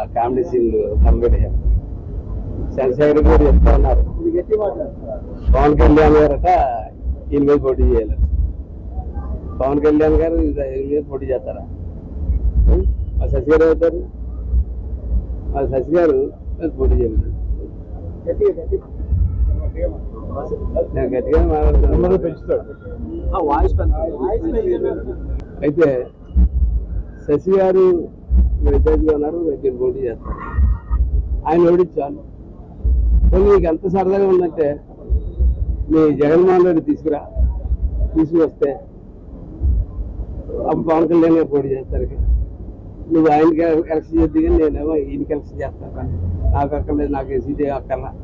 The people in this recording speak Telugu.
కామెడీ సీన్లు కనబడేయారు చంద్రశేఖర్ గారు చెప్తా ఉన్నారు పవన్ కళ్యాణ్ గారట ఈయన మీద పోటీ చేయాలి పవన్ కళ్యాణ్ గారు ఈయన మీద పోటీ చేస్తారా ఉం? మా శశి గారు అవుతారు మా శశి గారు మీద పోటీ చేయాలి నేను గట్టిగా మాట్లాడుతున్నాను వాయిస్ అయితే శశి గారు విద్యార్థిగా ఉన్నారు రేపు పోటీ చేస్తారు ఆయన ఓడించాను పోనీ నీకు ఎంత సరదాగా ఉందంటే మీ జగన్మోహన్ రెడ్డి తీసుకురా తీసుకువస్తే అప్పుడు పవన్ కళ్యాణ్ గారు పోటీ చేస్తారు ఇక. నువ్వు ఆయనకి ఎలక్షన్ చేద్ది కానీ నేనేమో ఈయనకి ఎలక్షన్ చేస్తాను నాకు అక్కర్లేదు నాకు సీటే అక్కర్లా